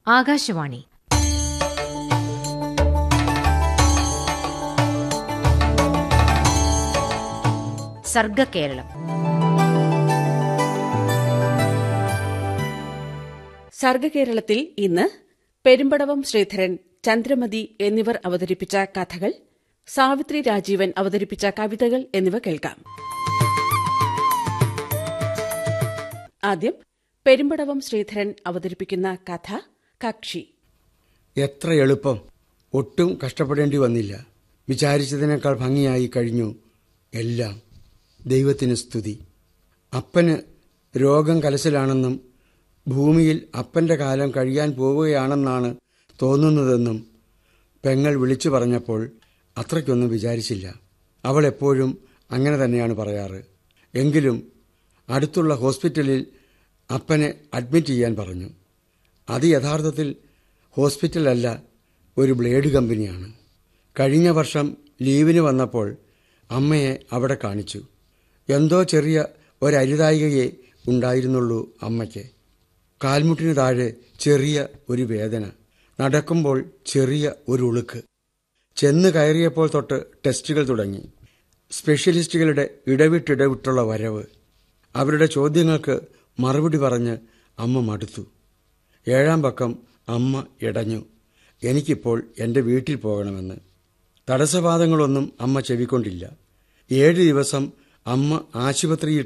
ആകാശവാണി സർഗകേരളം സർഗകേരളത്തിൽ ഇന്ന് പെരുമ്പടവം ശ്രീധരൻ ചന്ദ്രമതി എന്നിവർ അവതരിപ്പിച്ച കഥകൾ സാവിത്രി രാജീവൻ അവതരിപ്പിച്ച കവിതകൾ എന്നിവ കേൾക്കാം ആദ്യം പെരുമ്പടവം ശ്രീധരൻ അവതരിപ്പിക്കുന്ന കഥ കക്ഷി എത്ര എളുപ്പം ഒട്ടും കഷ്ടപ്പെടേണ്ടി വന്നില്ല വിചാരിച്ചതിനേക്കാൾ ഭംഗിയായി കഴിഞ്ഞു എല്ലാം ദൈവത്തിന് സ്തുതി അപ്പന് രോഗം കലശലാണെന്നും ഭൂമിയിൽ അപ്പന്റെ കാലം കഴിയാൻ പോവുകയാണെന്നാണ് തോന്നുന്നതെന്നും പെങ്ങൾ വിളിച്ചു പറഞ്ഞപ്പോൾ അത്രയ്ക്കൊന്നും വിചാരിച്ചില്ല അവൾ എപ്പോഴും അങ്ങനെ തന്നെയാണ് പറയാറ് എങ്കിലും അടുത്തുള്ള ഹോസ്പിറ്റലിൽ അപ്പനെ അഡ്മിറ്റ് ചെയ്യാൻ പറഞ്ഞു അത് യഥാർത്ഥത്തിൽ ഹോസ്പിറ്റലല്ല ഒരു ബ്ലേഡ് കമ്പനിയാണ് കഴിഞ്ഞ വർഷം ലീവിന് വന്നപ്പോൾ അമ്മയെ അവിടെ കാണിച്ചു എന്തോ ചെറിയ ഒരരുതായികയെ ഉണ്ടായിരുന്നുള്ളൂ അമ്മയ്ക്ക് കാൽമുട്ടിന് താഴെ ചെറിയ ഒരു വേദന നടക്കുമ്പോൾ ചെറിയ ഒരു ഉളുക്ക് ചെന്ന് കയറിയപ്പോൾ തൊട്ട് ടെസ്റ്റുകൾ തുടങ്ങി സ്പെഷ്യലിസ്റ്റുകളുടെ ഇടവിട്ടിടവിട്ടുള്ള വരവ് അവരുടെ ചോദ്യങ്ങൾക്ക് മറുപടി പറഞ്ഞ് അമ്മ മടുത്തു ഏഴാം പക്കം അമ്മ ഇടഞ്ഞു എനിക്കിപ്പോൾ എൻ്റെ വീട്ടിൽ പോകണമെന്ന് തടസ്സവാദങ്ങളൊന്നും അമ്മ ചെവിക്കൊണ്ടില്ല ഏഴ് ദിവസം അമ്മ ആശുപത്രിയിൽ